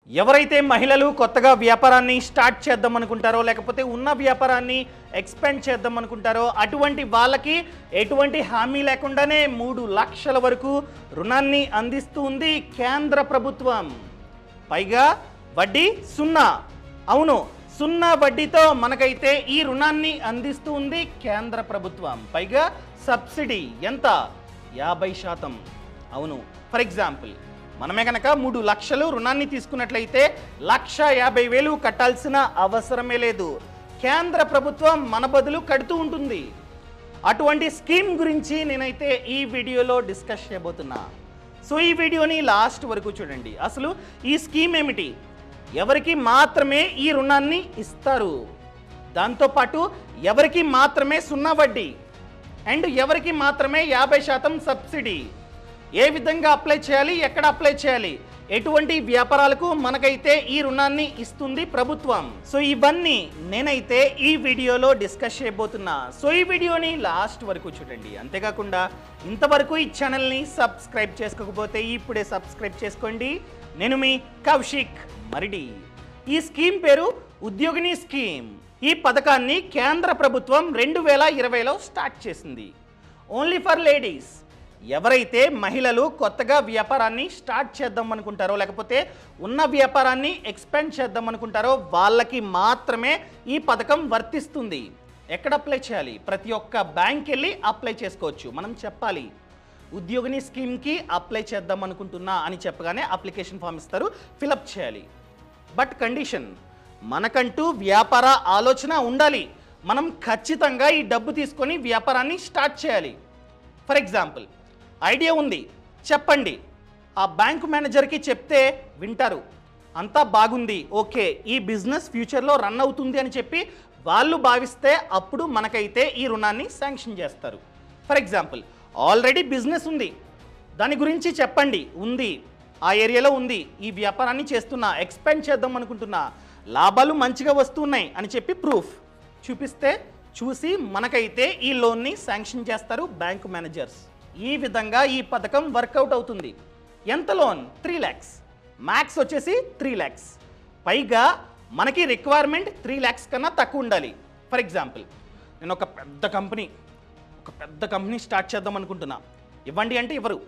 ఎవరైతే మహిళలు కొత్తగా వ్యాపారాన్ని స్టార్ట్ చేద్దాం అనుకుంటారో లేకపోతే ఉన్న వ్యాపారాన్ని ఎక్స్పెండ్ చేద్దాం అనుకుంటారో అటువంటి వాళ్ళకి ఎటువంటి హామీ లేకుండానే మూడు లక్షల వరకు రుణాన్ని అందిస్తూ ఉంది కేంద్ర ప్రభుత్వం పైగా వడ్డీ సున్నా అవును సున్నా వడ్డీతో మనకైతే ఈ రుణాన్ని అందిస్తూ ఉంది కేంద్ర ప్రభుత్వం పైగా సబ్సిడీ ఎంత యాభై శాతం అవును ఫర్ ఎగ్జాంపుల్ మనమే కనుక మూడు లక్షలు రుణాన్ని తీసుకున్నట్లయితే లక్ష యాభై వేలు కట్టాల్సిన అవసరమే లేదు కేంద్ర ప్రభుత్వం మన బదులు కడుతూ ఉంటుంది అటువంటి స్కీమ్ గురించి నేనైతే ఈ వీడియోలో డిస్కస్ చేయబోతున్నా సో ఈ వీడియోని లాస్ట్ వరకు చూడండి అసలు ఈ స్కీమ్ ఏమిటి ఎవరికి మాత్రమే ఈ రుణాన్ని ఇస్తారు దాంతోపాటు ఎవరికి మాత్రమే సున్నా వడ్డీ అండ్ ఎవరికి మాత్రమే యాభై శాతం సబ్సిడీ ఏ విధంగా అప్లై చేయాలి ఎక్కడ అప్లై చేయాలి ఎటువంటి వ్యాపారాలకు మనకైతే ఈ రుణాన్ని ఇస్తుంది ప్రభుత్వం సో ఇవన్నీ నేనైతే ఈ వీడియోలో డిస్కస్ చేయబోతున్నా సో ఈ వీడియోని లాస్ట్ వరకు చూడండి అంతేకాకుండా ఇంతవరకు ఈ ఛానల్ని సబ్స్క్రైబ్ చేసుకోకపోతే ఇప్పుడే సబ్స్క్రైబ్ చేసుకోండి నేను మీ కౌశిక్ మరిడి ఈ స్కీమ్ పేరు ఉద్యోగిని స్కీమ్ ఈ పథకాన్ని కేంద్ర ప్రభుత్వం రెండు వేల ఇరవైలో స్టార్ట్ చేసింది ఓన్లీ ఫర్ లేడీస్ ఎవరైతే మహిళలు కొత్తగా వ్యాపారాన్ని స్టార్ట్ చేద్దాం అనుకుంటారో లేకపోతే ఉన్న వ్యాపారాన్ని ఎక్స్పెండ్ చేద్దాం అనుకుంటారో వాళ్ళకి మాత్రమే ఈ పథకం వర్తిస్తుంది ఎక్కడ అప్లై చేయాలి ప్రతి ఒక్క బ్యాంక్ వెళ్ళి అప్లై చేసుకోవచ్చు మనం చెప్పాలి ఉద్యోగిని స్కీమ్కి అప్లై చేద్దాం అనుకుంటున్నా అని చెప్పగానే అప్లికేషన్ ఫామ్ ఇస్తారు ఫిలప్ చేయాలి బట్ కండిషన్ మనకంటూ వ్యాపార ఆలోచన ఉండాలి మనం ఖచ్చితంగా ఈ డబ్బు తీసుకొని వ్యాపారాన్ని స్టార్ట్ చేయాలి ఫర్ ఎగ్జాంపుల్ ఐడియా ఉంది చెప్పండి ఆ బ్యాంకు మేనేజర్కి చెప్తే వింటారు అంతా బాగుంది ఓకే ఈ బిజినెస్ ఫ్యూచర్లో రన్ అవుతుంది అని చెప్పి వాళ్ళు భావిస్తే అప్పుడు మనకైతే ఈ రుణాన్ని శాంక్షన్ చేస్తారు ఫర్ ఎగ్జాంపుల్ ఆల్రెడీ బిజినెస్ ఉంది దాని గురించి చెప్పండి ఉంది ఆ ఏరియాలో ఉంది ఈ వ్యాపారాన్ని చేస్తున్నా ఎక్స్పెండ్ చేద్దాం అనుకుంటున్నా లాభాలు మంచిగా వస్తున్నాయి అని చెప్పి ప్రూఫ్ చూపిస్తే చూసి మనకైతే ఈ లోన్ని శాంక్షన్ చేస్తారు బ్యాంకు మేనేజర్స్ ఈ విధంగా ఈ పథకం వర్కౌట్ అవుతుంది ఎంత లోన్ త్రీ ల్యాక్స్ మ్యాక్స్ వచ్చేసి త్రీ ల్యాక్స్ పైగా మనకి రిక్వైర్మెంట్ త్రీ ల్యాక్స్ కన్నా తక్కువ ఉండాలి ఫర్ ఎగ్జాంపుల్ నేను ఒక పెద్ద కంపెనీ ఒక పెద్ద కంపెనీ స్టార్ట్ చేద్దాం అనుకుంటున్నా ఇవ్వండి అంటే ఇవ్వరు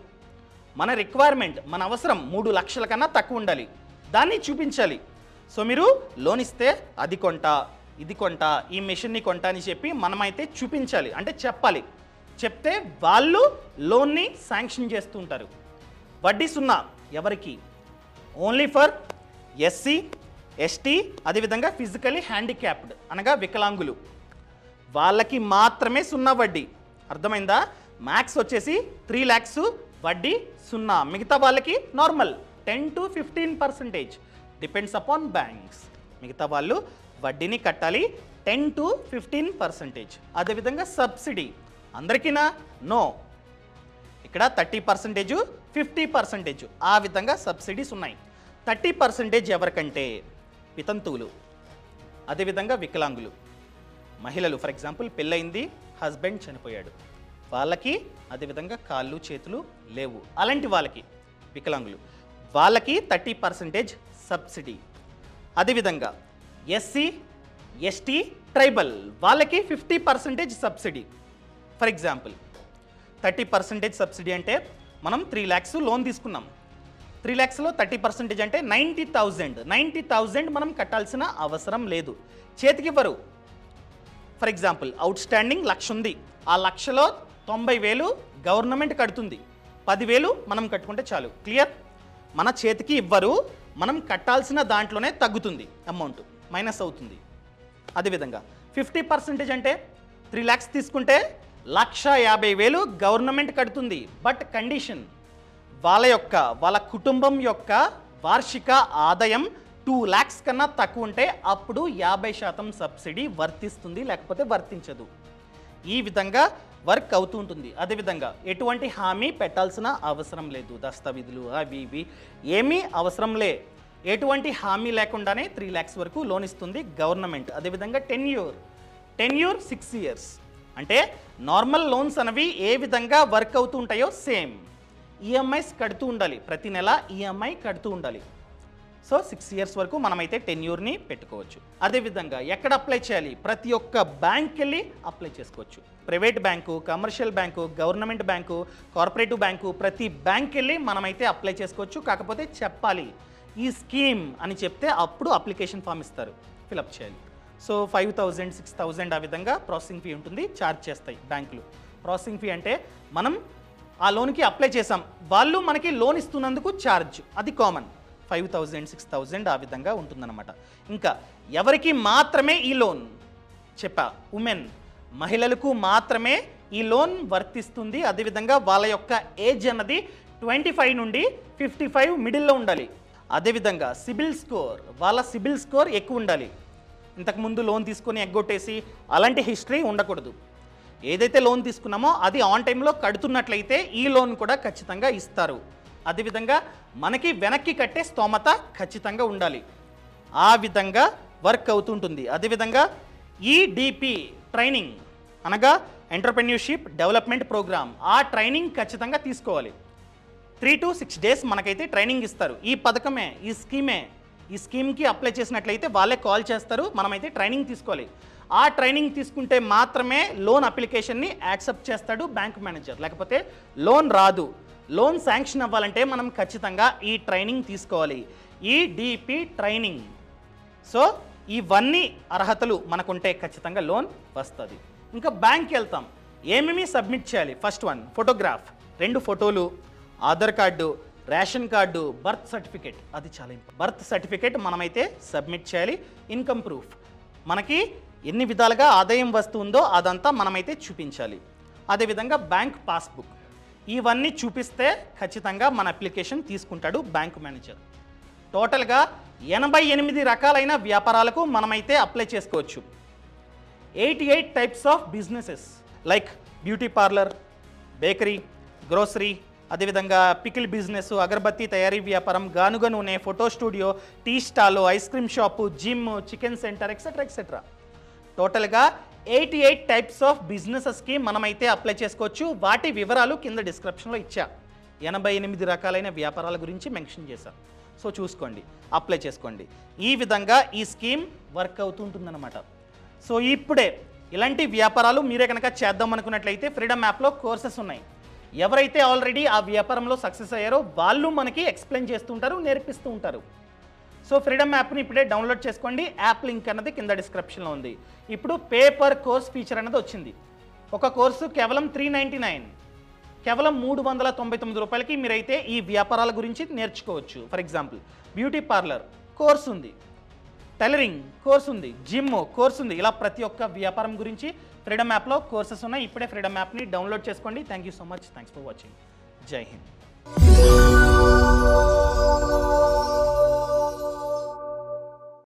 మన రిక్వైర్మెంట్ మన అవసరం మూడు లక్షల కన్నా తక్కువ ఉండాలి దాన్ని చూపించాలి సో మీరు లోన్ ఇస్తే అది కొంట ఇది కొంట ఈ మెషిన్ని కొంట అని చెప్పి మనమైతే చూపించాలి అంటే చెప్పాలి చెప్తే వాళ్ళు లోన్ని శాంక్షన్ చేస్తూ ఉంటారు వడ్డీ సున్నా ఎవరికి ఓన్లీ ఫర్ ఎస్సీ ఎస్టీ అదేవిధంగా ఫిజికలీ హ్యాండిక్యాప్డ్ అనగా వికలాంగులు వాళ్ళకి మాత్రమే సున్నా వడ్డీ అర్థమైందా మ్యాక్స్ వచ్చేసి త్రీ ల్యాక్స్ వడ్డీ సున్నా మిగతా వాళ్ళకి normal ten to fifteen percentage depends upon banks మిగతా వాళ్ళు వడ్డీని కట్టాలి టెన్ టు ఫిఫ్టీన్ పర్సెంటేజ్ అదేవిధంగా సబ్సిడీ అందరికీనా నో ఇక్కడ థర్టీ పర్సెంటేజ్ ఫిఫ్టీ పర్సెంటేజ్ ఆ విధంగా సబ్సిడీస్ ఉన్నాయి థర్టీ పర్సెంటేజ్ ఎవరికంటే వితంతువులు అదేవిధంగా వికలాంగులు మహిళలు ఫర్ ఎగ్జాంపుల్ పెళ్ళయింది హస్బెండ్ చనిపోయాడు వాళ్ళకి అదేవిధంగా కాళ్ళు చేతులు లేవు అలాంటి వాళ్ళకి వికలాంగులు వాళ్ళకి థర్టీ పర్సెంటేజ్ సబ్సిడీ అదేవిధంగా ఎస్సీ ఎస్టీ ట్రైబల్ వాళ్ళకి fifty percentage subsidy for example thirty percentage subsidy అంటే మనం త్రీ ల్యాక్స్ లోన్ తీసుకున్నాం త్రీ ల్యాక్స్లో థర్టీ పర్సెంటేజ్ అంటే నైంటీ థౌజండ్ నైంటీ థౌజండ్ మనం కట్టాల్సిన అవసరం లేదు చేతికి ఇవ్వరు for example outstanding lakh ఉంది ఆ లక్షలో తొంభై వేలు గవర్నమెంట్ కడుతుంది పదివేలు మనం కట్టుకుంటే చాలు క్లియర్ మన చేతికి ఇవ్వరు మనం కట్టాల్సిన దాంట్లోనే తగ్గుతుంది అమౌంట్ మైనస్ అవుతుంది అదేవిధంగా ఫిఫ్టీ పర్సెంటేజ్ అంటే త్రీ ల్యాక్స్ తీసుకుంటే లక్ష యాభై వేలు గవర్నమెంట్ కడుతుంది బట్ కండిషన్ వాళ్ళ యొక్క వాళ్ళ కుటుంబం యొక్క వార్షిక ఆదాయం టూ ల్యాక్స్ కన్నా తక్కువ ఉంటే అప్పుడు యాభై శాతం సబ్సిడీ వర్తిస్తుంది లేకపోతే వర్తించదు ఈ విధంగా వర్క్ అవుతూ ఉంటుంది అదేవిధంగా ఎటువంటి హామీ పెట్టాల్సిన అవసరం లేదు దస్తావేజులు అవి ఇవి ఏమీ అవసరం లే ఎటువంటి హామీ లేకుండానే త్రీ ల్యాక్స్ వరకు లోన్ ఇస్తుంది గవర్నమెంట్ అదేవిధంగా టెన్యూర్ టెన్యూర్ సిక్స్ ఇయర్స్ అంటే నార్మల్ లోన్స్ అనేవి ఏ విధంగా వర్క్ అవుతూ ఉంటాయో సేమ్ ఈఎంఐస్ కడుతూ ఉండాలి ప్రతి నెల ఈఎంఐ కడుతూ ఉండాలి సో సిక్స్ ఇయర్స్ వరకు మనమైతే టెన్యూర్ని పెట్టుకోవచ్చు అదేవిధంగా ఎక్కడ అప్లై చేయాలి ప్రతి ఒక్క బ్యాంక్ వెళ్ళి అప్లై చేసుకోవచ్చు private bank commercial bank government bank corporative bank ప్రతి బ్యాంక్ వెళ్ళి మనమైతే అప్లై చేసుకోవచ్చు కాకపోతే చెప్పాలి ఈ స్కీమ్ అని చెప్తే అప్పుడు అప్లికేషన్ ఫామ్ ఇస్తారు ఫిలప్ చేయాలి so five thousand six thousand ఆ విధంగా ప్రాసెసింగ్ ఫీ ఉంటుంది ఛార్జ్ చేస్తాయి బ్యాంకులు ప్రాసెసింగ్ ఫీ అంటే మనం ఆ లోన్కి అప్లై చేసాం వాళ్ళు మనకి లోన్ ఇస్తున్నందుకు ఛార్జ్ అది common five thousand six thousand ఆ విధంగా ఉంటుందన్నమాట ఇంకా ఎవరికి మాత్రమే ఈ లోన్ చెప్పా ఉమెన్ మహిళలకు మాత్రమే ఈ లోన్ వర్తిస్తుంది అదేవిధంగా వాళ్ళ యొక్క ఏజ్ అన్నది ట్వంటీ ఫైవ్ నుండి ఫిఫ్టీ ఫైవ్ మిడిల్లో ఉండాలి అదేవిధంగా సిబిల్ స్కోర్ వాళ్ళ సిబిల్ స్కోర్ ఎక్కువ ఉండాలి ఇంతకుముందు లోన్ తీసుకొని ఎగ్గొట్టేసి అలాంటి హిస్టరీ ఉండకూడదు ఏదైతే లోన్ తీసుకున్నామో అది ఆన్ టైంలో కడుతున్నట్లయితే ఈ లోన్ కూడా ఖచ్చితంగా ఇస్తారు అదేవిధంగా మనకి వెనక్కి కట్టే స్తోమత ఖచ్చితంగా ఉండాలి ఆ విధంగా వర్క్ అవుతుంటుంది అదేవిధంగా ఈడిపి ట్రైనింగ్ అనగా ఎంటర్ప్రెన్యూర్షిప్ డెవలప్మెంట్ ప్రోగ్రామ్ ఆ ట్రైనింగ్ ఖచ్చితంగా తీసుకోవాలి త్రీ టు సిక్స్ డేస్ మనకైతే ట్రైనింగ్ ఇస్తారు ఈ పథకమే ఈ స్కీమే ఈ స్కీమ్కి అప్లై చేసినట్లయితే వాళ్ళే కాల్ చేస్తారు మనమైతే ట్రైనింగ్ తీసుకోవాలి ఆ ట్రైనింగ్ తీసుకుంటే మాత్రమే లోన్ అప్లికేషన్ని యాక్సెప్ట్ చేస్తాడు బ్యాంక్ మేనేజర్ లేకపోతే లోన్ రాదు లోన్ శాంక్షన్ అవ్వాలంటే మనం ఖచ్చితంగా ఈ ట్రైనింగ్ తీసుకోవాలి ఈ డిపి ట్రైనింగ్ సో ఇవన్నీ అర్హతలు మనకుంటే ఖచ్చితంగా లోన్ వస్తుంది ఇంకా బ్యాంక్కి వెళ్తాం ఏమేమి సబ్మిట్ చేయాలి ఫస్ట్ వన్ ఫోటోగ్రాఫ్ రెండు ఫోటోలు Aadhaar card ration card birth certificate అది చాలా ఇంపార్టెంట్ బర్త్ సర్టిఫికేట్ మనమైతే సబ్మిట్ చేయాలి ఇన్కమ్ ప్రూఫ్ మనకి ఎన్ని విధాలుగా ఆదాయం వస్తుందో అదంతా మనమైతే చూపించాలి అదేవిధంగా బ్యాంక్ పాస్బుక్ ఇవన్నీ చూపిస్తే ఖచ్చితంగా మన అప్లికేషన్ తీసుకుంటాడు బ్యాంక్ మేనేజర్ టోటల్గా ఎనభై ఎనిమిది రకాలైన వ్యాపారాలకు మనమైతే అప్లై చేసుకోవచ్చు eighty eight types of businesses like beauty parlour bakery grocery అదేవిధంగా పికిల్ బిజినెస్ అగరబత్తి తయారీ వ్యాపారం గానుగ నూనె photo studio tea stall ice cream shop gym chicken centre etcetera etcetera టోటల్గా ఎయిటీ ఎయిట్ టైప్స్ ఆఫ్ బిజినెసెస్కి మనమైతే అప్లై చేసుకోవచ్చు వాటి వివరాలు కింద డిస్క్రిప్షన్లో ఇచ్చా ఎనభై ఎనిమిది రకాలైన వ్యాపారాల గురించి మెన్షన్ చేశాను సో చూసుకోండి అప్లై చేసుకోండి ఈ విధంగా ఈ స్కీమ్ వర్క్ అవుతుంటుందన్నమాట సో ఇప్పుడే ఇలాంటి వ్యాపారాలు మీరే కనుక చేద్దాం అనుకున్నట్లయితే ఫ్రీడమ్ యాప్లో కోర్సెస్ ఉన్నాయి ఎవరైతే ఆల్రెడీ ఆ వ్యాపారంలో సక్సెస్ అయ్యారో వాళ్ళు మనకి ఎక్స్ప్లెయిన్ చేస్తుంటారు నేర్పిస్తూ ఉంటారు సో ఫ్రీడమ్ యాప్ని ఇప్పుడే డౌన్లోడ్ చేసుకోండి యాప్ లింక్ అన్నది కింద డిస్క్రిప్షన్లో ఉంది ఇప్పుడు పేపర్ కోర్స్ ఫీచర్ అనేది వచ్చింది ఒక కోర్సు కేవలం త్రీ నైంటీ నైన్ కేవలం మూడు వందల తొంభై తొమ్మిది రూపాయలకి మీరైతే ఈ వ్యాపారాల గురించి నేర్చుకోవచ్చు for example beauty parlour course ఉంది టైలరింగ్ కోర్స్ ఉంది జిమ్ కోర్స్ ఉంది ఇలా ప్రతి ఒక్క వ్యాపారం గురించి ఫ్రీడమ్ యాప్లో కోర్సెస్ ఉన్నాయి ఇప్పుడే ఫ్రీడమ్ యాప్ని డౌన్లోడ్ చేసుకోండి thank you so much thanks for watching జై హింద్